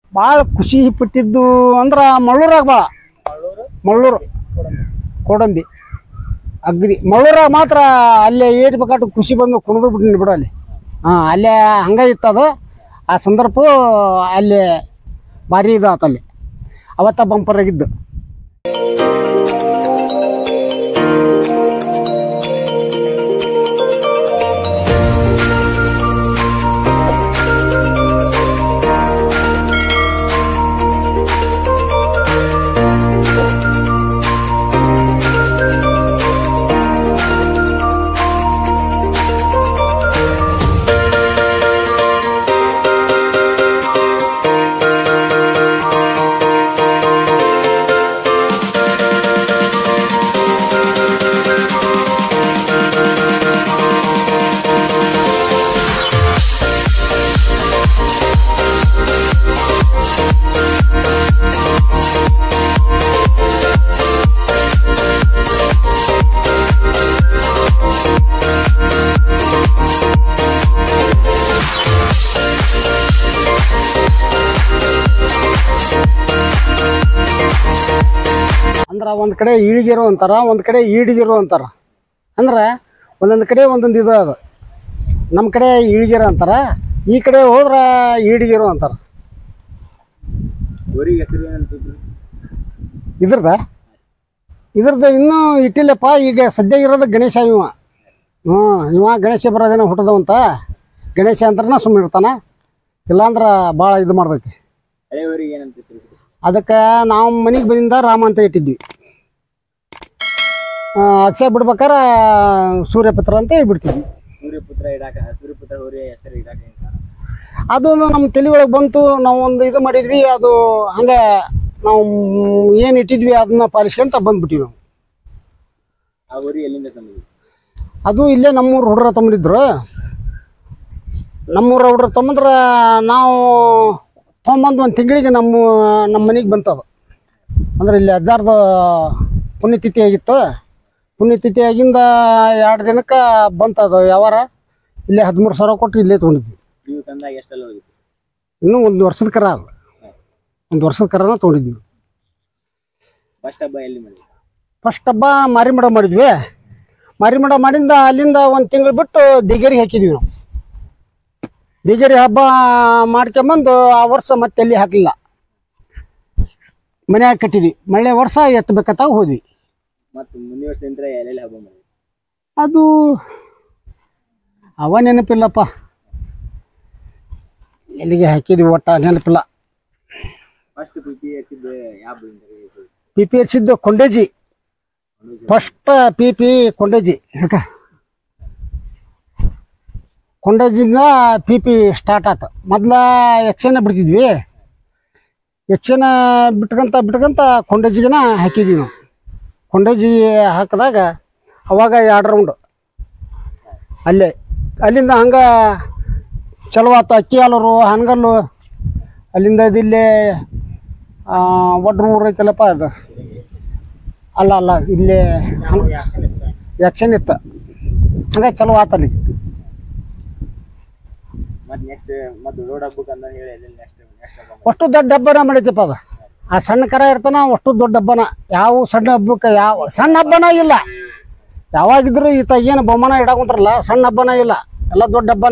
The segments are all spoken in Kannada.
ಭಾಳ ಖುಷಿ ಪಟ್ಟಿದ್ದು ಅಂದ್ರೆ ಮಳ್ಳೂರಾಗ ಭಾಳ ಮಳ್ಳೂರು ಕೋಡಂಬಿ ಅಗ್ದಿ ಮಳ್ಳೂರಾಗ ಮಾತ್ರ ಅಲ್ಲೇ ಏಟ್ ಬೇಕಾಟು ಖುಷಿ ಬಂದು ಕುಣಿದು ಬಿಟ್ಟಿನಿ ಬಿಡು ಅಲ್ಲಿ ಹಾಂ ಅಲ್ಲೇ ಹಂಗೆ ಇತ್ತು ಅದು ಆ ಸಂದರ್ಭ ಅಲ್ಲಿ ಭಾರಿ ಇದು ಆತು ಅಲ್ಲಿ ಅವತ್ತ ಬಂಪರ್ ಆಗಿದ್ದು ಅಂದ್ರೆ ಒಂದು ಕಡೆ ಈಳಿಗೆರು ಅಂತಾರ ಒಂದು ಕಡೆ ಈಡಿಗೆರು ಅಂತಾರ ಅಂದ್ರೆ ಒಂದೊಂದು ಕಡೆ ಒಂದೊಂದು ಇದು ಅದು ನಮ್ಮ ಕಡೆ ಈಳಿಗೆರು ಅಂತಾರ ಈ ಕಡೆ ಹೋದ್ರೆ ಈಡಿಗೆರು ಅಂತಾರ ಊರಿಗೆ ಹೆಸರು ಏನಂತಿದ್ರು ಇದ್ರದ ಇದ್ರದ್ದು ಇನ್ನೂ ಇಟ್ಟಿಲ್ಲಪ್ಪ ಈಗ ಸದ್ಯ ಇರೋದು ಗಣೇಶ ಇವ ಹ್ಞೂ ಇವ ಗಣೇಶ ಬರೋದೇನೋ ಹುಟ್ಟದವಂತ ಗಣೇಶ ಅಂತಾರನ ಸುಮ್ಮನೆ ಇರ್ತಾನ ಇಲ್ಲಾಂದ್ರೆ ಭಾಳ ಇದು ಮಾಡ್ತೈತಿ ಹಳೆ ಊರಿಗೆ ಏನಂತಿದ್ರು ಅದಕ್ಕೆ ನಾವು ಮನೆಗೆ ಬಂದಿಂದ ರಾಮ ಅಂತ ಇಟ್ಟಿದ್ವಿ ಆ, ಅಕ್ಷಯ ಬಿಡ್ಬೇಕಾರೆ ಸೂರ್ಯಪುತ್ರ ಅಂತ ಹೇಳ್ಬಿಡ್ತಿದ್ವಿ ಸೂರ್ಯಪುತ್ರ ಇಡಾಕ ಸೂರ್ಯಪುತ್ರ ಊರಿಗೆ ಹೆಸರು ಇಡಾಕ ಏನ್ ಕಾರಣ? ಅದು ನಮ್ಮ ತಲೆ ಒಳಗೆ ಬಂತು ನಾವು ಒಂದು ಇದು ಮಾಡಿದ್ವಿ ಅದು ಹಂಗೆ ನಾವು ಏನು ಇಟ್ಟಿದ್ವಿ ಅದನ್ನ ಪಾಲಿಸ್ಕೊಂತ ಬಂದ್ಬಿಟ್ಟಿವಿ ನಾವು ಆ ಊರಿಗೆ ಎಲ್ಲಿಂದ ತಂದಿದ್ವಿ ಅದು ಇಲ್ಲೇ ನಮ್ಮೂರು ಹುಡುಗರ ತಗೊಂಡಿದ್ರು ನಮ್ಮೂರ ಹುಡುಗರು ತಗೊಂಡ್ರೆ ನಾವು ತೊಗೊಂಬಂದು ಒಂದು ತಿಂಗಳಿಗೆ ನಮ್ಮ ನಮ್ಮ ಮನೆಗೆ ಬಂತದು ಅಂದ್ರೆ ಇಲ್ಲಿ ಅಜ್ಜಾರ್ದು ಪುಣ್ಯತಿಥಿ ಆಗಿತ್ತು ಪುಣ್ಯತಿಥಿ ಆಗಿಂದ ಎರಡು ದಿನಕ್ಕೆ ಬಂತದು ಯಾವಾರ ಇಲ್ಲೇ ಹದಿಮೂರು ಸಾವಿರ ಕೊಟ್ಟು ಇಲ್ಲೇ ತೊಗೊಂಡಿದ್ವಿ ನೀವು ತಂದಾಗ ಎಷ್ಟೆಲ್ಲ ಹೋಗಿತ್ತು ಇನ್ನೂ ಒಂದು ವರ್ಷದ ಕರ ಅದು ಒಂದು ವರ್ಷದ ಕರನ ತೊಗೊಂಡಿದ್ವಿ ಫಸ್ಟ್ ಹಬ್ಬ ಎಲ್ಲಿ ಮಾಡಿದ್ವಿ ಫಸ್ಟ್ ಹಬ್ಬ ಮಾರಿಮಡ ಮಾಡಿದ್ವಿ ಮಾರಿಮಡ ಮಾಡಿಂದ ಅಲ್ಲಿಂದ ಒಂದು ತಿಂಗಳು ಬಿಟ್ಟು ದಿಗೇರಿ ಹಾಕಿದ್ವಿ ನಾವು ದಿಗೇರಿ ಹಬ್ಬ ಮಾಡ್ಕೊಂಬಂದು ಆ ವರ್ಷ ಮತ್ತೆ ಎಲ್ಲಿ ಹಾಕಲಿಲ್ಲ ಮನ್ಯಾಗ ಕಟ್ಟಿದ್ವಿ ಮಳೆ ವರ್ಷ ಎತ್ತಬೇಕಂತ ಹೋದ್ವಿ ಮತ್ತು ಮುಂದಿನ ವರ್ಷದಿಂದ ಎಲ್ಲೆಲ್ಲಿ ಹಬ್ಬ ಮಾಡಿದ್ವಿ ಅದು ಅವ ನೆನಪಿಲ್ಲಪ್ಪ ಎಲ್ಲಿಗೆ ಹಾಕಿದ್ವಿ ಒಟ್ಟ ನೆನಪಿಲ್ಲ ಫಸ್ಟ್ ಪಿ ಪಿ ಹಚ್ಚಿದ್ದು ಯಾವ ಹಬ್ಬದಿಂದ ಪಿ ಪಿ ಹಚ್ಚಿದ್ದು ಕೊಂಡೇಜಿ ಫಸ್ಟ್ ಪಿ ಪಿ ಕೊಂಡೇಜಿ ಹಿಡ್ಕ ಕೊಂಡೇಜಿಂದ ಪಿ ಪಿ ಸ್ಟಾರ್ಟ್ ಆತು ಮೊದ್ಲ ಯಕ್ಷನ ಬಿಡ್ತಿದ್ವಿ ಯಕ್ಷನ ಬಿಟ್ಕಂತ ಬಿಟ್ಕಂತ ಕೊಂಡೇಜಿಗೆನ ಹಾಕಿದ್ವಿ ನಾವು ಕೊಂಡೇಜಿ ಹಾಕಿದಾಗ ಅವಾಗ ಎರಡು ರೌಂಡ್ ಅಲ್ಲೇ ಅಲ್ಲಿಂದ ಹಂಗೆ ಚಲೋ ಆತು ಅಕ್ಕಿ ಹಾಲೂರು ಹನಗಲ್ಲು ಅಲ್ಲಿಂದ ಇದಿಲ್ಲೇ ಒಡ್ರು ಊರು ಐತಲ್ಲಪ್ಪ ಅದು ಅಲ್ಲ ಅಲ್ಲ ಇಲ್ಲಿ ಯಕ್ಷನ್ ಇತ್ತು ಹಂಗೆ ಚಲೋ ಆತ ಅಲ್ಲಿ ಮತ್ತು ನೆಕ್ಸ್ಟ್ ಮತ್ತು ರೋಡ್ ಹಬ್ಬಕ್ಕೆ ಅಂತ ಹೇಳಿ ಎಲ್ಲೆಲ್ಲಿ ನೆಕ್ಸ್ಟ್ ನೆಕ್ಸ್ಟ್ ಹಬ್ಬ ಅಷ್ಟು ದೊಡ್ಡ ಹಬ್ಬನ ಮಾಡೈತಿಪ್ಪ ಅದು ಆ ಸಣ್ಣ ಕರ ಇರ್ತಾನ ಅಷ್ಟು ದೊಡ್ಡ ಹಬ್ಬನ ಯಾವ ಸಣ್ಣ ಹಬ್ಬಕ್ಕೆ ಯಾವ ಸಣ್ಣ ಹಬ್ಬನ ಇಲ್ಲ ಯಾವಾಗಿದ್ರು ಈತ ಏನು ಬೊಮ್ಮನ ಇಡಾಕೊಂತಾರಲ್ಲ ಸಣ್ಣ ಹಬ್ಬನ ಇಲ್ಲ ಎಲ್ಲ ದೊಡ್ಡ ಹಬ್ಬನ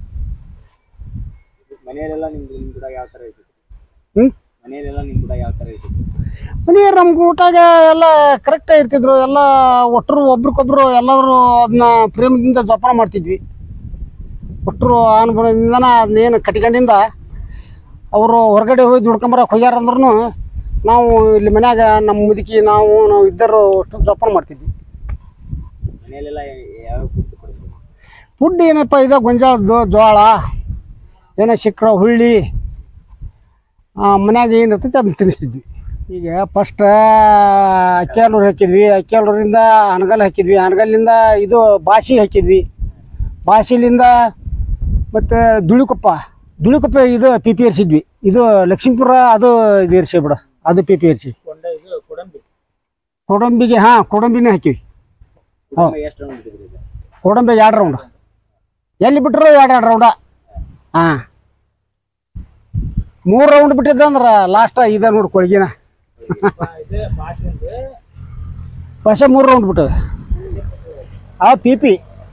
ಮನೆಯಲ್ಲೆಲ್ಲ ನಿಮ್ದು ನಿಮ್ಮ ಕೂಡ ಯಾವ ಥರ ಇತ್ತು ಹ್ಞೂ ಮನೆಯಲ್ಲೆಲ್ಲ ನಿಮ್ಮ ಕೂಡ ಯಾವ ಥರ ಇತ್ತು ಮನೆಯವ್ರು ನಮ್ಗೆ ಊಟಾಗ ಎಲ್ಲ ಕರೆಕ್ಟ್ ಇರ್ತಿದ್ರು ಎಲ್ಲ ಒಟ್ಟರು ಒಬ್ರಿಗೊಬ್ರು ಎಲ್ಲರೂ ಅದನ್ನ ಪ್ರೇಮದಿಂದ ಜೋಪಾನ ಮಾಡ್ತಿದ್ವಿ ಒಟ್ಟರು ಅನುಭವದಿಂದನ ಅದನ್ನೇನು ಕಟ್ಕೊಂಡಿಂದ ಅವರು ಹೊರಗಡೆ ಹೋಗಿ ದುಡ್ಕೊಂಬರಕ್ಕೆ ಹೋಗ್ಯಾರ ಅಂದ್ರೂ ನಾವು ಇಲ್ಲಿ ಮನ್ಯಾಗ ನಮ್ಮ ಮುದುಕಿ ನಾವು ನಾವು ಇದ್ದರು ಅಷ್ಟು ಜೋಪಾನ ಮಾಡ್ತಿದ್ವಿ ಮನೆಯಲ್ಲೆಲ್ಲ ಯಾವ ಫುಡ್ ಕೊಡ್ತೀವಿ ಫುಡ್ ಏನಪ್ಪ ಇದೆ ಗೊಂಜಾಳದ್ದು ಜೋಳ ಏನೋ ಸಿಕ್ಕರ ಹುಳ್ಳಿ ಮನ್ಯಾಗ ಏನು ಇರ್ತೈತೆ ಅದನ್ನ ತಿನ್ನಿಸ್ತಿದ್ವಿ ಈಗ ಫಸ್ಟ್ ಅಕ್ಕಿಯಾಲೂರು ಹಾಕಿದ್ವಿ ಅಕ್ಕಿಯಾಲೂರಿಂದ ಹನಗಲ್ ಹಾಕಿದ್ವಿ ಹನಗಲ್ಲಿಂದ ಇದು ಬಾಸಿ ಹಾಕಿದ್ವಿ ಬಾಸಿಲಿಂದ ಮತ್ತು ದುಳಿಕೊಪ್ಪ ದುಳಿಕೊಪ್ಪ ಇದು ಪಿ ಪಿ ಏರ್ಸಿದ್ವಿ ಇದು ಲಕ್ಷ್ಮೀಪುರ ಅದು ಇದು ಏರ್ಸಿ ಬಿಡು ಅದು ಪಿ ಪಿ ಏರ್ಸಿ ಕೊಂಡ ಇದು ಕೊಡಂಬಿ ಕೊಡಂಬಿಗೆ ಹಾಂ ಕೊಡಂಬಿನೇ ಹಾಕಿವಿ ಕುಟುಂಬ ಎಷ್ಟು ರೌಂಡ್ ಇಟ್ಟಿದ್ರಿ ಇದು ಕೊಡಂಬೆ ಎರಡು ರೌಂಡ್ ಎಲ್ಲಿ ಬಿಟ್ಟರು ಎರಡು ಎರಡು ರೌಂಡ ಹಾಂ ಮೂರು ರೌಂಡ್ ಬಿಟ್ಟಿದ್ದಂದ್ರೆ ಲಾಸ್ಟ್ ಇದೆ ನೋಡಿ ಕೊಳಗಿನ ಭಾಷೆ ಮೂರು ರೌಂಡ್ ಬಿಟ್ಟದ ಆ ಪಿ ಪಿ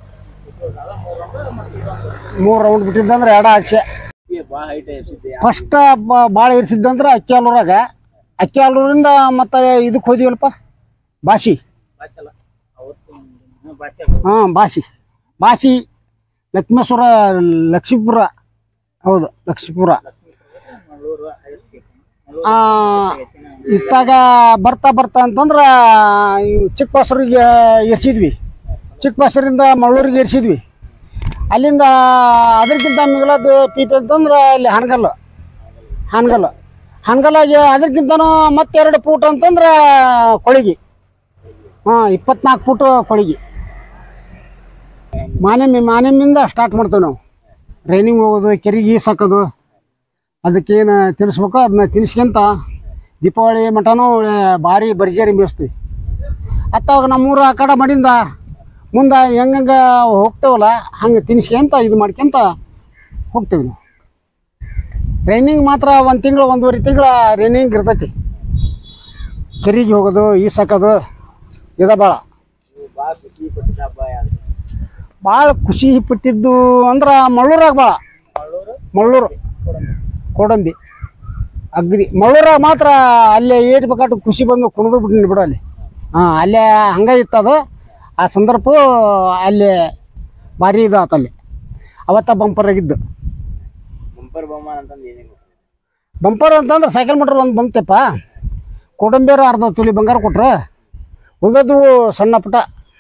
ಮೂರು ರೌಂಡ್ ಬಿಟ್ಟಿದ್ದಂದ್ರೆ ಎಡ ಅಕ್ಷೆ ಭಾಳ ಹೈಟ್ ಎಬ್ಸಿದ್ದೆ ಫಸ್ಟ್ ಭಾಳ ಇರಿಸಿದ್ದಂದ್ರೆ ಅಕ್ಕಿ ಹಾಲೂರಾಗ ಅಕ್ಕಿ ಹಾಲೂರಿಂದ ಮತ್ತು ಇದಕ್ಕೆ ಹೋದಿವಲ್ಪ ಬಾಸಿ ಭಾಷೆಲ್ಲ ಅವತ್ತು ಭಾಷೆ ಹಾಂ ಬಾಸಿ ಬಾಸಿ ಲಕ್ಷ್ಮೇಶ್ವರ ಲಕ್ಷ್ಮೀಪುರ ಹೌದು ಲಕ್ಷ್ಮೀಪುರ ಮಂಗಳೂರು ಆ, ಇತ್ತಾಗ ಬರ್ತಾ ಬರ್ತಾ ಅಂತಂದ್ರೆ ಇವ್ ಚಿಕ್ಕ ಬಸರಿಗೆ ಇರ್ಸಿದ್ವಿ ಚಿಕ್ಕ ಬಸರಿಂದ ಮಂಗಳೂರಿಗೆ ಇರ್ಸಿದ್ವಿ ಅಲ್ಲಿಂದ ಅದಕ್ಕಿಂತ ಮಿಗಿಲದ ಪೀಪಿ ಅಂತಂದ್ರೆ ಅಲ್ಲಿ ಹಾನಗಲ್ಲು ಹಾನಗಲ್ಲು ಹಾನಗಲ್ಲಾಗಿ ಅದಕ್ಕಿಂತನೂ ಮತ್ತೆರಡು ಫೂಟ್ ಅಂತಂದ್ರೆ ಕೊಳಗಿ ಹಾಂ ಇಪ್ಪತ್ನಾಲ್ಕು ಫೂಟ್ ಕೊಳಗಿ ಮಾನೆಮ್ಮಿ ಮಾನೆಮ್ಮಿಂದ ಸ್ಟಾರ್ಟ್ ಮಾಡ್ತೇವೆ ನಾವು ಟ್ರೈನಿಂಗ್ ಹೋಗೋದು ಕೆರೆಗೆ ಈಸಾಕೋದು ಅದಕ್ಕೇನು ತಿನ್ನಿಸ್ಬೇಕೋ ಅದನ್ನ ತಿನ್ಸ್ಕೊಂತ ದೀಪಾವಳಿ ಮಟನೂ ಭಾರಿ ಭರ್ಜರಿ ಮೇಯಿಸ್ತೀವಿ ಅತ್ತಾಗ ನಮ್ಮೂರು ಆ ಕಡೆ ಮಾಡಿಂದ ಮುಂದೆ ಹೆಂಗೆ ಹೋಗ್ತೇವಲ್ಲ ಹಂಗೆ ತಿನ್ಸ್ಕೊಂತ ಇದು ಮಾಡ್ಕೊಂತ ಹೋಗ್ತೇವೆ ನಾವು ಟ್ರೈನಿಂಗ್ ಮಾತ್ರ ಒಂದು ತಿಂಗಳು ಒಂದೂವರೆ ತಿಂಗಳ ಟ್ರೈನಿಂಗ್ ಇರ್ತೈತಿ ಕೆರೆಗೆ ಹೋಗೋದು ಈಸಾಕೋದು ಇದ ಭಾಳ ನೀವು ಭಾಳ ಖುಷಿ ಪಟ್ಟಿದ್ದ ಹಬ್ಬ ಯಾವ್ದು ಭಾಳ ಖುಷಿ ಪಟ್ಟಿದ್ದು ಅಂದ್ರೆ ಮಳ್ಳೂರಾಗ ಭಾಳ ಮಂಗಳೂರು ಮಳ್ಳೂರು ಕೋಡಂಬಿ ಅಗ್ದಿ ಮಳ್ಳೂರಾಗ ಮಾತ್ರ ಅಲ್ಲೇ ಏಟ್ ಬೇಕಾಟು ಖುಷಿ ಬಂದು ಕುಣಿದು ಬಿಟ್ಟಿನಿ ಬಿಡು ಅಲ್ಲಿ ಹಾಂ ಅಲ್ಲೇ ಹಂಗೆ ಇತ್ತದು ಆ ಸಂದರ್ಭ ಅಲ್ಲೇ ಭಾರಿ ಇದು ಆತು ಅಲ್ಲಿ ಅವತ್ತ ಬಂಪರ್ ಆಗಿದ್ದು ಬಂಪರ್ ಬಹುಮಾನ ಅಂತಂದು ಏನೇನು ಬಂಪರ್ ಅಂತಂದ್ರೆ ಸೈಕಲ್ ಮೋಟ್ರ್ ಒಂದು ಬಂತಪ್ಪ ಕೋಡಂಬಿಯರು ಅರ್ಧ ತೊಲಿ ಬಂಗಾರ ಕೊಟ್ರು ಉಳಿದದ್ದು ಸಣ್ಣ ಪುಟ್ಟ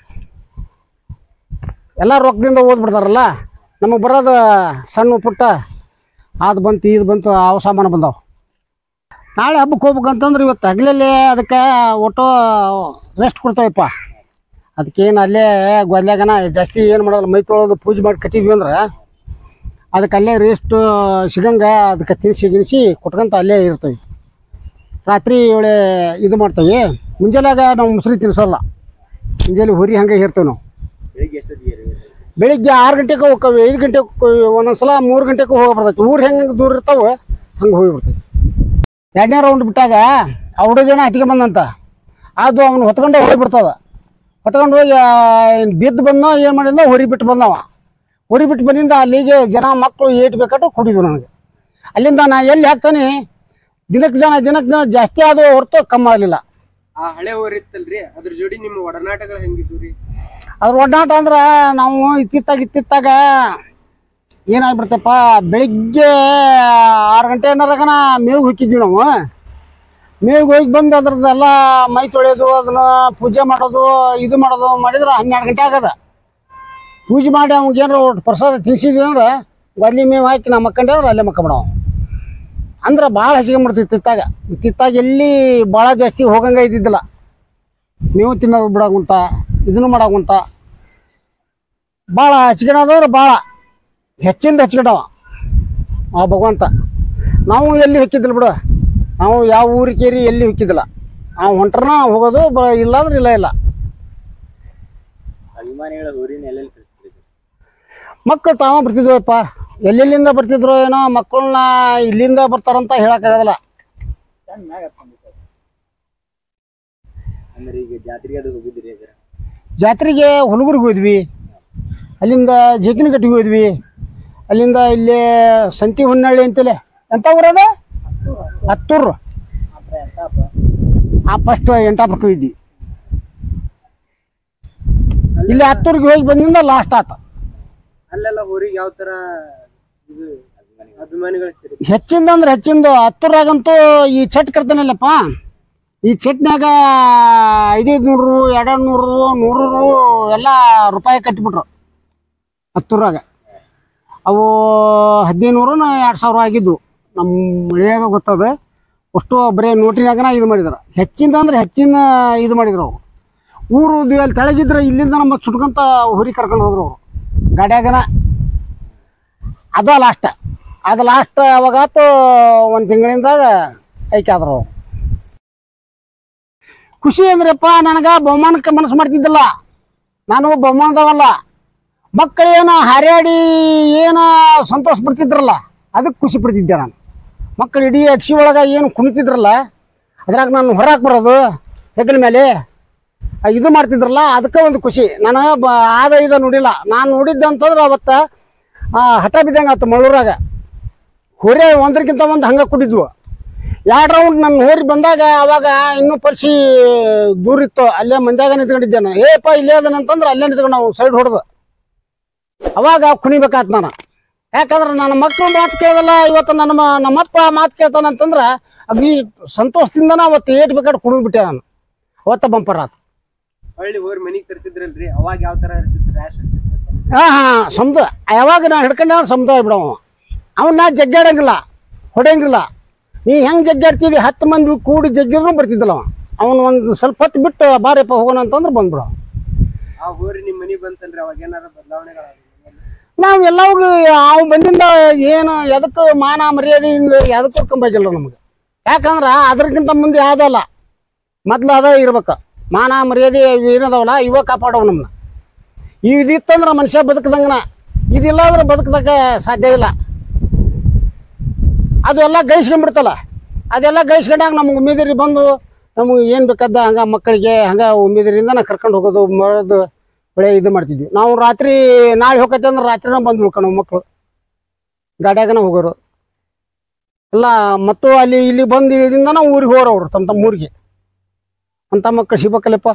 ಎಲ್ಲ ರೊಕ್ಕದಿಂದ ಓದ್ಬಿಡ್ತಾರಲ್ಲ ನಮಗೆ ಬರೋದು ಸಣ್ಣ ಪುಟ್ಟ ಅದು ಬಂತು ಇದು ಬಂತು ಅವು ಸಾಮಾನು ಬಂದಾವ ನಾಳೆ ಹಬ್ಬಕ್ಕೆ ಹೋಗ್ಬೇಕಂತಂದ್ರೆ ಇವತ್ತು ಹಗಲಲ್ಲಿ ಅದಕ್ಕೆ ಒಟ್ಟು ರೆಸ್ಟ್ ಕೊಡ್ತಾವಪ್ಪ ಅದಕ್ಕೇನು ಅಲ್ಲೇ ಗೊಲ್ಯಾಗನ ಜಾಸ್ತಿ ಏನು ಮಾಡೋಲ್ಲ ಮೈ ತೊಳೆದು ಪೂಜೆ ಮಾಡಿ ಕಟ್ಟಿದ್ವಿ ಅಂದ್ರೆ ಅದಕ್ಕೆ ಅಲ್ಲೇ ರೆಸ್ಟ್ ಸಿಗಂಗೆ ಅದಕ್ಕೆ ತಿನ್ಸಿ ಗಿನ್ಸಿ ಕೊಟ್ಕೊಂತ ಅಲ್ಲೇ ಇರ್ತವೆ ರಾತ್ರಿ ಒಳ್ಳೆ ಇದು ಮಾಡ್ತೇವೆ ಮುಂಜಾನೆಯಾಗ ನಾವು ಮುಸ್ರಿ ತಿನ್ಸೋಲ್ಲ ಮುಂಜಾನೆ ಹುರಿ ಹಂಗೆ ಇರ್ತೇವೆ ನಾವು ಬೆಳಿಗ್ಗೆ ಎಷ್ಟೊತ್ತಿಗೆ ರೀ ಬೆಳಿಗ್ಗೆ ಆರು ಗಂಟೆಗೆ ಹೋಗ್ತೇವೆ ಐದು ಗಂಟೆಗೆ ಒಂದೊಂದು ಸಲ ಮೂರು ಗಂಟೆಗೆ ಹೋಗಿ ಬರ್ತೈತಿ ಊರು ಹೆಂಗೆ ಹೆಂಗೆ ದೂರ ಇರ್ತಾವೆ ಹಂಗೆ ಹೋಗಿ ಬರ್ತೈತಿ ಎರಡನೇ ರೌಂಡ್ ಬಿಟ್ಟಾಗ ಆ ಹುಡುಗೇನ ಹತ್ತಿಗೆ ಬಂದಂತ ಅದು ಅವನು ಹೊತ್ಕೊಂಡೆ ಹೋಗಿ ಬಿಡ್ತದ ಹೊತ್ಕೊಂಡು ಹೋಗಿ ಆ, ಇನ್ ಬಿದ್ದು ಬಂದೋ ಏನು ಮಾಡಿದ್ನೋ ಹೊರಿ ಬಿಟ್ಟು ಬಂದವ ಹೊರಿ ಬಿಟ್ಟು ಬಂದಿಂದ ಅಲ್ಲಿಗೆ ಜನ ಮಕ್ಕಳು ಏಟ್ ಬೇಕಾಟು ಕುಡಿದ್ರು ನನಗೆ ಅಲ್ಲಿಂದ ನಾ ಎಲ್ಲಿ ಹಾಕ್ತಾನೆ ದಿನಕ್ಕೆ ಜನ ದಿನಕ್ಕೆ ಜನ ಜಾಸ್ತಿ ಆದವು ಹೊರತು ಕಮ್ಮಿ ಆಗಲಿಲ್ಲ ಆ ಹಳೆ ಊರಿತ್ತಲ್ರಿ ಅದ್ರ ಜೋಡಿ ನಿಮ್ಮ ಒಡನಾಟಗಳು ಹೆಂಗಿದ್ವು ರೀ ಅದ್ರ ಒಡನಾಟ ಅಂದ್ರೆ ನಾವು ಇತ್ತಿತ್ತಾಗ ಇತ್ತಿತ್ತಾಗ ಏನಾಗ್ಬಿಡ್ತಪ್ಪ ಬೆಳಿಗ್ಗೆ ಆರು ಗಂಟೆ ಏನಾರಾಗನ ಮೇವು ಹೋಗಿದ್ವಿ ನಾವು ಮೇವಿಗೆ ಹೋಗಿ ಬಂದು ಅದ್ರದ್ದೆಲ್ಲ ಮೈ ತೊಳೆಯೋದು ಅದನ್ನ ಪೂಜೆ ಮಾಡೋದು ಇದು ಮಾಡೋದು ಮಾಡಿದ್ರೆ ಹನ್ನೆರಡು ಗಂಟೆ ಆಗದ ಪೂಜೆ ಮಾಡಿ ಅವ್ನಿಗೆ ಏನಾರ ಒಟ್ಟು ಪ್ರಸಾದ ತಿನ್ಸಿದ್ವಿ ಅಂದ್ರೆ ಗಲ್ಲಿ ಮೇವು ಹಾಕಿ ನಾವು ಮಕ್ಕಂಡೆ ಅಂದ್ರೆ ಅಲ್ಲೇ ಮಕ್ಕಬಿಡವ ಅಂದ್ರೆ ಭಾಳ ಹಚ್ಕೊಂಬಿಡ್ತಿತ್ತು ತಿತ್ತಾಗ ತಿತ್ತಾಗ ಎಲ್ಲಿ ಭಾಳ ಜಾಸ್ತಿ ಹೋಗಂಗೆ ಇದ್ದಿದ್ದಿಲ್ಲ ಮೇವು ತಿನ್ನೋದು ಬಿಡಾಗುಂಟ ಇದನ್ನು ಮಾಡಾಗುಂಟ ಭಾಳ ಹಚ್ಕೊಳೋದವ್ರು ಭಾಳ ಹೆಚ್ಚಿಂದ ಹಚ್ಕೊಂಡವ ಆ ಭಗವಂತ ನಾವು ಎಲ್ಲಿ ಹೊಕ್ಕಿದ್ದಿಲ್ಲ ಬಿಡು ನಾವು ಯಾವ ಊರಿಗೆ ಕೇರಿ ಎಲ್ಲಿ ಹೊಕ್ಕಿದ್ದಿಲ್ಲ ನಾವು ಹೊಂಟ್ರನ ಹೋಗೋದು ಬ ಇಲ್ಲಾಂದ್ರೆ ಇಲ್ಲ ಇಲ್ಲ ಅಭಿಮಾನಿಗಳ ಊರಿನ ಎಲ್ಲೆಲ್ಲಿ ಕಳಿಸ್ತೀರಿ ಮಕ್ಕಳು ತಾವ ಬರ್ತಿದ್ವಪ್ಪ ಎಲ್ಲೆಲ್ಲಿಂದ ಬರ್ತಿದ್ರು ಏನೋ ಮಕ್ಕಳನ್ನ ಇಲ್ಲಿಂದ ಬರ್ತಾರಂತ ಹೇಳೋಕ್ಕಾಗೋದಿಲ್ಲ ಅಂದ್ರೆ ಈಗ ಜಾತ್ರೆಗೆ ಅದು ಹೋಗಿದ್ರಿ ಅದ್ರ ಜಾತ್ರೆಗೆ ಹುಲಗುರಿಗೆ ಹೋದ್ವಿ ಅಲ್ಲಿಂದ ಜೇಕಿನಗಟ್ಟಿಗೆ ಹೋದ್ವಿ ಅಲ್ಲಿಂದ ಇಲ್ಲಿ ಸಂತಿ ಹೊನ್ನಳ್ಳಿ ಅಂತಲೇ ಎಂಥ ಊರದ ಹತ್ತೂರು ಆ ಫಸ್ಟ್ ಎಂಟಾಪುರಕ್ಕೆ ಹೋಗಿದ್ವಿ ಇಲ್ಲಿ ಹತ್ತೂರಿಗೆ ಹೋಗಿ ಬಂದಿಂದ ಲಾಸ್ಟ್ ಆತ ಅಲ್ಲೆಲ್ಲ ಊರಿಗೆ ಯಾವ ತರ ಇದು ಅಭಿಮಾನಿಗಳು ಸೇರಿ ಹೆಚ್ಚಿಂದ ಅಂದ್ರೆ ಹೆಚ್ಚಿಂದು ಹತ್ತೂರಾಗಂತೂ ಈ ಚಟ್ ಕರ್ತಾನಲ್ಲಪ್ಪ ಈ ಚಟ್ನ್ಯಾಗ ಐದೈದು ನೂರು ಎರಡು ನೂರು ನೂರು ಎಲ್ಲ ರೂಪಾಯಿ ಕಟ್ಟಿಬಿಟ್ರು ಹತ್ತೂರಾಗ ಅವು ಹದಿನೈದು ನೂರು ಎರಡು ಸಾವಿರ ಆಗಿದ್ವು ನಮ್ಮ ಮಳೆಯಾಗ ಗೊತ್ತದ ಅಷ್ಟು ಬರೀ ನೋಟಿನಾಗನ ಇದು ಮಾಡಿದ್ರು ಹೆಚ್ಚಿಂದ ಅಂದ್ರೆ ಹೆಚ್ಚಿನ ಇದು ಮಾಡಿದ್ರು ಅವರು ಊರು ಇದ್ವಿ ಅಲ್ಲಿ ತೆಳಗಿದ್ರೆ ಇಲ್ಲಿಂದ ನಮ್ಮ ಸುಟ್ಕೊಂತ ಹುರಿ ಕರ್ಕೊಂಡು ಹೋದ್ರು ಅವರು ಗಾಡ್ಯಾಗನ ಅದು ಲಾಸ್ಟ್ ಅದು ಲಾಸ್ಟ್ ಅವಾಗಾತು ಒಂದು ತಿಂಗಳಿಂದಾಗ ಐಕೆ ಆದ್ರು ಅವ್ರು. ಖುಷಿ ಅಂದ್ರಪ್ಪ ನನಗೆ ಬಹುಮಾನಕ್ಕೆ ಮನಸ್ಸು ಮಾಡ್ತಿದ್ದಿಲ್ಲ ನಾನು ಬಹುಮಾನದವಲ್ಲ ಮಕ್ಕಳೇನು ಹಾರ್ಯಾಡಿ ಏನು ಸಂತೋಷ ಪಡ್ತಿದ್ರಲ್ಲ ಅದಕ್ಕೆ ಖುಷಿ ಪಡ್ತಿದ್ದೆ ನಾನು ಮಕ್ಕಳು ಇಡೀ ಅಕ್ಷಿ ಒಳಗೆ ಏನು ಕುಣಿತಿದ್ರಲ್ಲ ಅದ್ರಾಗ ನಾನು ಹೊರಗೆ ಬರೋದು ಹೆಗಲ ಮೇಲೆ ಆ, ಇದು ಮಾಡ್ತಿದ್ರಲ್ಲ ಅದಕ್ಕೆ ಒಂದು ಖುಷಿ ನನಗೆ ಬ ಆದ ಇದು ನೋಡಿಲ್ಲ ನಾನು ನೋಡಿದ್ದೆ ಅಂತಂದ್ರೆ ಅವತ್ತು ಆ, ಹಠ ಬಿದ್ದಂಗೆ ಆಯ್ತು ಮಳ್ಳೂರಾಗ ಹೊರೆ ಒಂದಕ್ಕಿಂತ ಒಂದು ಹಂಗೆ ಕುಡಿದ್ವು ಎರಡು ರೌಂಡ್ ನನ್ನ ಹೋರಿ ಬಂದಾಗ ಅವಾಗ ಇನ್ನೂ ಪರಿಸಿ ದೂರ ಇತ್ತು ಅಲ್ಲೇ ಮಂದ್ಯಾಗ ನಿಂತ್ಕೊಂಡಿದ್ದೆ ನಾನು ಏಪ್ಪ ಇಲ್ಲೇ ಅದನಂತಂದ್ರೆ ಅಲ್ಲೇ ನಿಂತ್ಕೊಂಡು ನಾವು ಸೈಡ್ ಹೊಡೆದು ಅವಾಗ ಕುಣಿಬೇಕಾತ್ ನಾನು ಯಾಕಂದ್ರೆ ನನ್ನ ಮಕ್ಕಳು ಮಾತು ಕೇಳೋದಲ್ಲ ಇವತ್ತು ನನ್ನ ಮ- ನಮ್ಮಪ್ಪ ಮಾತು ಕೇಳ್ತಾನಂತಂದ್ರೆ ಅಗ್ನಿ ಸಂತೋಷದಿಂದನ ಅವತ್ತು ಏಟ್ ಬೇಕಾದ್ರೆ ಕುಣಿದ್ಬಿಟ್ಟೆ ನಾನು ಅವತ್ತ ಬಂಪರ್ ಆತು ಹಳ್ಳಿ ಹೋರಿ ಮನಿಗ್ ತರ್ತಿದ್ರಲ್ರಿ ಅವಾಗ ಯಾವ ತರ ಇರ್ತಿತ್ತು ರ್ಯಾಶ್ ಇರ್ತಿತ್ತು ಸಮ- ಹಾಂ ಹಾಂ ಸಮುದ್ರ ಯಾವಾಗ ನಾನು ಹಿಡ್ಕೊಂಡೆ ಸಮುದ್ರ ಬಿಡವ ಅವನ್ನ ಜಗ್ಗಾಡಂಗಿಲ್ಲ ಹೊಡೆಯಂಗಿಲ್ಲ ನೀ ಹೆಂಗೆ ಜಗ್ಗಾಡ್ತಿದ್ದಿ ಹತ್ತು ಮಂದಿ ಕೂಡಿ ಜಗ್ಗಿದ್ರು ಬರ್ತಿದ್ದಿಲ್ಲ ಅವ ಅವನು ಒಂದು ಸ್ವಲ್ಪ ಹೊತ್ತು ಬಿಟ್ಟು ಬಾರಪ್ಪ ಹೋಗೋಣ ಅಂತಂದ್ರೆ ಬಂದ್ಬಿಡ ಆ ಹೋರಿ ನಿಮ್ ಮನಿಗ್ ಬಂತಲ್ರಿ ಅವಾಗ ಏನಾರ ಬದಲಾವಣೆಗಳ ನಾವು ಎಲ್ಲವಾಗ ಅವು ಬಂದಿಂದ ಏನು ಎದಕ್ಕೆ ಮಾನ ಮರ್ಯಾದೆಯಿಂದ ಎದಕ್ಕೂ ಕಂಬಾಗಿಲ್ಲ ನಮಗೆ ಯಾಕಂದ್ರೆ ಅದಕ್ಕಿಂತ ಮುಂದೆ ಯಾವುದಲ್ಲ ಮೊದ್ಲು ಅದ ಇರ್ಬೇಕು ಮಾನ ಮರ್ಯಾದೆ ಇವು ಏನದಾವಲ್ಲ ಇವ ಕಾಪಾಡವು ನಮ್ಮನ್ನ ಇದಿತ್ತಂದ್ರೆ ಮನುಷ್ಯ ಬದುಕದಂಗನ ಇದಿಲ್ಲ ಅಂದ್ರೆ ಬದುಕದಕ್ಕೆ ಸಾಧ್ಯ ಇಲ್ಲ ಅದು ಎಲ್ಲ ಗಳಿಸ್ಕೊಂಡ್ಬಿಡ್ತಲ್ಲ ಅದೆಲ್ಲ ಗಳಿಸ್ಕೊಂಡಾಗ ನಮ್ಗೆ ಉಮೇದಿರಿ ಬಂದು ನಮಗೆ ಏನು ಬೇಕಾದ ಹಂಗೆ ಮಕ್ಕಳಿಗೆ ಹಂಗೆ ಉಮೇದಿರಿಂದ ನಾ ಕರ್ಕೊಂಡು ಹೋಗೋದು ಮಾಡೋದು ಒಳ್ಳೆ ಇದು ಮಾಡ್ತಿದ್ವಿ ನಾವು ರಾತ್ರಿ ನಾಳೆ ಹೋಗತ್ತೆ ಅಂದ್ರೆ ರಾತ್ರಿನ ಬಂದು ಉಳ್ಕೊಂಡು ಮಕ್ಕಳು ಗಾಡ್ಯಾಗನ ಹೋಗೋರು ಎಲ್ಲ ಮತ್ತು ಅಲ್ಲಿ ಇಲ್ಲಿ ಬಂದು ಇಳಿದಿಂದ ನಾವು ಊರಿಗೆ ಹೋಗೋರು ಅವರು ತಮ್ಮ ತಮ್ಮ ಊರಿಗೆ ಅಂತ ಮಕ್ಕಳು ಸಿಗ್ಬೇಕಲ್ಲಪ್ಪ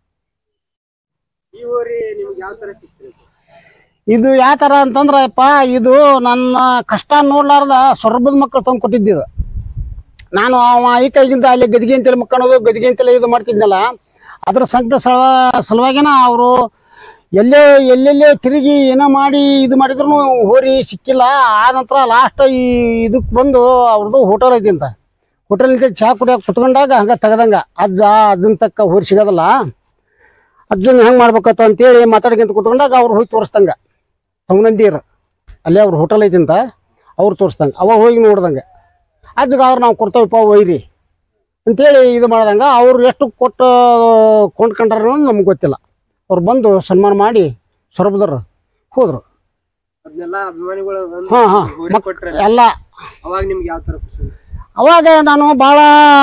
ಈ ಹೋರಿ ನಿಮ್ಗೆ ಯಾವ ತರ ಸಿಕ್ತ್ರಿ ಇದು ಯಾವ ಥರ ಅಂತಂದ್ರೆ ಅಪ್ಪ ಇದು ನನ್ನ ಕಷ್ಟ ನೋಡ್ಲಾರ್ದ ಸೊರಬದ ಮಕ್ಕಳು ತಂದು ಕೊಟ್ಟಿದ್ದಿದ್ದು ನಾನು ಅವ ಈ ಕೈಗಿಂದ ಅಲ್ಲಿ ಗದಿಗೆ ಅಂತೇಳಿ ಮಕ್ಕಳೋದು ಗದಿಗೆ ಅಂತೇಳಿ ಇದು ಮಾಡ್ತಿದ್ನಲ್ಲ ಅದ್ರ ಸಂಕಟ ಸಲ ಸಲುವಾಗಿನ ಅವರು ಎಲ್ಲೇ ಎಲ್ಲೆಲ್ಲೇ ತಿರುಗಿ ಏನೋ ಮಾಡಿ ಇದು ಮಾಡಿದ್ರು ಹೋರಿ ಸಿಕ್ಕಿಲ್ಲ ಆ ನಂತರ ಲಾಸ್ಟ್ ಈ ಇದಕ್ಕೆ ಬಂದು ಅವ್ರದ್ದು ಹೋಟೆಲ್ ಐತಿ ಅಂತ ಹೋಟೆಲ್ನಿಂದ ಚಹಾ ಕುಡಿಯೋಕೆ ಕುತ್ಕೊಂಡಾಗ ಹಂಗೆ ತೆಗ್ದಂಗ ಅಜ್ಜ ಅಜ್ಜನ ತಕ್ಕ ಹೋರಿ ಸಿಗೋದಲ್ಲ ಅಜ್ಜನ ಹೆಂಗೆ ಮಾಡ್ಬೇಕತ್ತ ಅಂತೇಳಿ ಮಾತಾಡ್ಕೊಂತ ಕುತ್ಕೊಂಡಾಗ ಅವ್ರು ಹೋಗಿ ತೋರಿಸ್ದಂಗ ತಮ್ಮನಂದಿರು ಅಲ್ಲೇ ಅವ್ರ ಹೋಟೆಲ್ ಐತಿ ಅಂತ ಅವ್ರು ತೋರಿಸ್ದಂಗೆ ಅವ ಹೋಗಿ ನೋಡ್ದಂಗೆ ಅಜ್ಜಗೆ ಅವ್ರು ನಾವು ಕೊಡ್ತೇವಪ್ಪ ಒಯ್ರಿ ಅಂತೇಳಿ ಇದು ಮಾಡ್ದಂಗೆ ಅವ್ರು ಎಷ್ಟು ಕೊಟ್ಟು ಕೊಂಡ್ಕೊಂಡ್ರ ನಮ್ಗೆ ಗೊತ್ತಿಲ್ಲ ಅವ್ರು ಬಂದು ಸನ್ಮಾನ ಮಾಡಿ ಸೊರಬದರು ಹೋದರು ಅದನ್ನೆಲ್ಲ ಅಭಿಮಾನಿಗಳು ಬಂದು ಹಾಂ ಹಾಂ ಹೋರಿ ಮಕ್ ಕೊಟ್ರೆ ಎಲ್ಲ ಅವಾಗ ನಿಮ್ಗೆ ಯಾವ ತರ ಖುಷಿ ಅನ್ಸ್ತು? ಅವಾಗ ನಾನು ಭಾಳ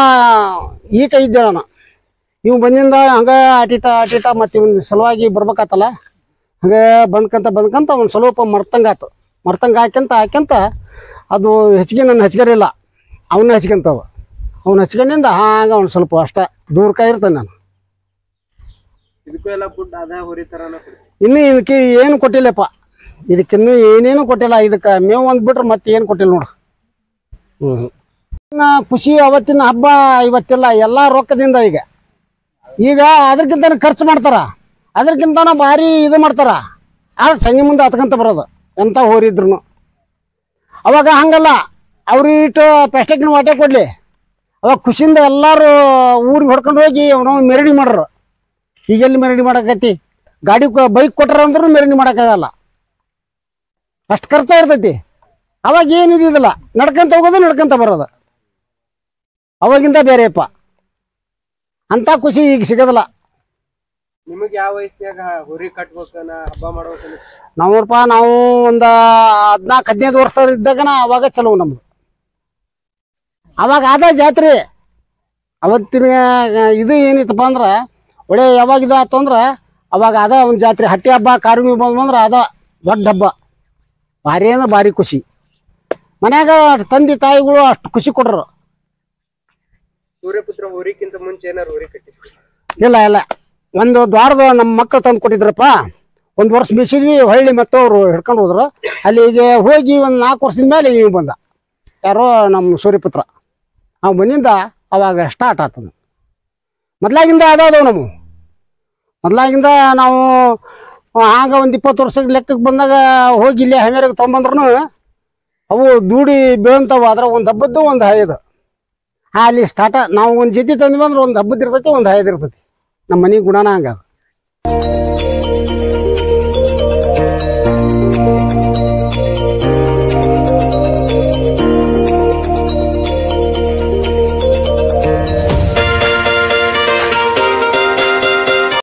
ಈಟ ಇದ್ದೆ ನಾನು ಇವು ಬಂದಿಂದ ಹಂಗೆ ಆಟಿಟ ಆಟಿಟ ಮತ್ತು ಇವನ ಸಲುವಾಗಿ ಬರ್ಬೇಕಾತಲ್ಲ ಹಂಗೆ ಬಂದ್ಕಂತ ಬಂದ್ಕಂತ ಒಂದು ಸ್ವಲ್ಪ ಮರ್ತಂಗಾತು ಮರ್ತಂಗ ಹಾಕ್ಯಂತ ಹಾಕ್ಯಂತ ಅದು ಹೆಚ್ಚಿಗೆ ನನ್ನ ಹಚ್ಕರಿಲ್ಲ ಅವನ್ನ ಹಚ್ಕೊಂತವ ಅವ್ನು ಹಚ್ಕೊಂಡಿಂದ ಹಾಗೆ ಅವ್ನು ಸ್ವಲ್ಪ ಅಷ್ಟ ದೂರ ಕೈ ಇರ್ತಾನೆ ನಾನು ಇದಕ್ಕೂ ಎಲ್ಲ ಫುಡ್ ಅದ ಹೋರಿ ತರನ ಕೊಡ್ತೀವಿ ಇನ್ನೂ ಇದಕ್ಕೆ ಏನು ಕೊಟ್ಟಿಲ್ಲಪ್ಪ ಇದಕ್ಕಿನ್ನೂ ಏನೇನು ಕೊಟ್ಟಿಲ್ಲ ಇದಕ್ಕೆ ಮೇವು ಒಂದು ಬಿಟ್ರೆ ಮತ್ತೆ ಏನು ಕೊಟ್ಟಿಲ್ಲ ನೋಡು ಹ್ಞೂ ಇನ್ನ ಖುಷಿ ಅವತ್ತಿನ ಹಬ್ಬ ಇವತ್ತಿಲ್ಲ ಎಲ್ಲ ರೊಕ್ಕದಿಂದ ಈಗ ಈಗ ಅದಕ್ಕಿಂತ ಖರ್ಚು ಮಾಡ್ತಾರ ಅದಕ್ಕಿಂತ ಭಾರಿ ಇದು ಮಾಡ್ತಾರ ಆದ್ರೆ ಸಂಜೆ ಮುಂದೆ ಹತ್ಕೊಂತ ಬರೋದು ಎಂಥ ಹೋರಿದ್ರು ಅವಾಗ ಹಂಗಲ್ಲ ಅವ್ರು ಇಟ್ಟು ಪ್ಲಾಸ್ಟಿಕ್ನ ವಾಟೆ ಕೊಡಲಿ ಅವಾಗ ಖುಷಿಯಿಂದ ಎಲ್ಲರೂ ಊರಿಗೆ ಹೊಡ್ಕೊಂಡು ಹೋಗಿ ಅವನು ಮೆರವಣಿಗೆ ಮಾಡ್ರು ಈಗೆಲ್ಲಿ ಮೆರವಣಿಗೆ ಮಾಡಕತ್ತಿ ಗಾಡಿ ಬೈಕ್ ಕೊಟ್ರ ಅಂದ್ರೂ ಮೆರವಣಿಗೆ ಮಾಡೋಕ್ಕಾಗಲ್ಲ ಅಷ್ಟು ಖರ್ಚು ಇರ್ತೈತಿ ಅವಾಗ ಏನಿದಿಲ್ಲ ನಡ್ಕೊಂತ ಹೋಗೋದು ನಡ್ಕೊಂತ ಬರೋದು ಅವಾಗಿಂದ ಬೇರೆಯಪ್ಪ ಅಂಥ ಖುಷಿ ಈಗ ಸಿಗೋದಿಲ್ಲ ನಿಮಗೆ ಯಾವ ವಯಸ್ಸಿನಾಗ ಹೋರಿ ಕಟ್ಬೇಕನ ಹಬ್ಬ ಮಾಡ್ಬೇಕನ್ನ ನಾವಪ್ಪ ನಾವು ಒಂದು ಹದಿನಾಲ್ಕು ಹದಿನೈದು ವರ್ಷ ಇದ್ದಾಗನ ಅವಾಗ ಚಲೋ ನಮ್ದು ಅವಾಗ ಆದ ಜಾತ್ರೆ ಅವತ್ತಿನ ಇದು ಏನಿತ್ತಪ್ಪ ಅಂದ್ರೆ ಒಳ್ಳೆ ಯಾವಾಗ ಇದು ಆತು ಅಂದ್ರೆ ಅವಾಗ ಅದ ಒಂದು ಜಾತ್ರೆ ಹಟ್ಟಿ ಹಬ್ಬ ಕಾರುಣಿ ಬಂದು ಅಂದ್ರೆ ಅದ ದೊಡ್ಡ ಹಬ್ಬ ಭಾರಿ ಅಂದ್ರೆ ಭಾರಿ ಖುಷಿ ಮನ್ಯಾಗ ತಂದೆ ತಾಯಿಗಳು ಅಷ್ಟು ಖುಷಿ ಕೊಡ್ರು ಸೂರ್ಯಪುತ್ರ ಹೋರಿಕ್ಕಿಂತ ಮುಂಚೆ ಏನಾರು ಹೋರಿ ಕಟ್ಟಿದ್ವಿ ಇಲ್ಲ ಇಲ್ಲ ಒಂದು ದ್ವಾರದ ನಮ್ಮ ಮಕ್ಕಳು ತಂದು ಕೊಟ್ಟಿದ್ರಪ್ಪ ಒಂದು ವರ್ಷ ಮೇಸಿದ್ವಿ ಹೊಳ್ಳಿ ಮತ್ತು ಅವರು ಹಿಡ್ಕೊಂಡು ಹೋದ್ರು ಅಲ್ಲಿಗೆ ಹೋಗಿ ಒಂದು ನಾಲ್ಕು ವರ್ಷದ ಮೇಲೆ ಇವ್ ಬಂದ ಯಾರೋ ನಮ್ಮ ಸೂರ್ಯಪುತ್ರ ಅವ್ ಬಂದಿಂದ ಅವಾಗ ಸ್ಟಾರ್ಟ್ ಆತದ ಮೊದ್ಲಾಗಿಂದ ಅದಾದವು ನಮ್ಮ ಮೊದ್ಲಾಗಿಂದ ನಾವು ಆಗ ಒಂದು ಇಪ್ಪತ್ತು ವರ್ಷದ ಲೆಕ್ಕಕ್ಕೆ ಬಂದಾಗ ಹೋಗಿ ಇಲ್ಲಿ ಹಂಗಾರಿಗೆ ತೊಗೊಂಬಂದ್ರು ಅವು ದೂಡಿ ಬೀಳಂತಾವು ಅದ್ರಾಗ ಒಂದು ಹಬ್ಬದ್ದು ಒಂದು ಹಾಯದು ಅಲ್ಲಿ ಸ್ಟಾರ್ಟ ನಾವು ಒಂದು ಜೊತೆ ತಂದ್ವಿ ಅಂದ್ರೆ ಒಂದು ಹಬ್ಬದ ಇರ್ತೈತಿ ಒಂದು ಹಾಯದ್ ಇರ್ತೈತಿ ನಮ್ಮ ಮನೆ ಗುಣನ ಹಂಗ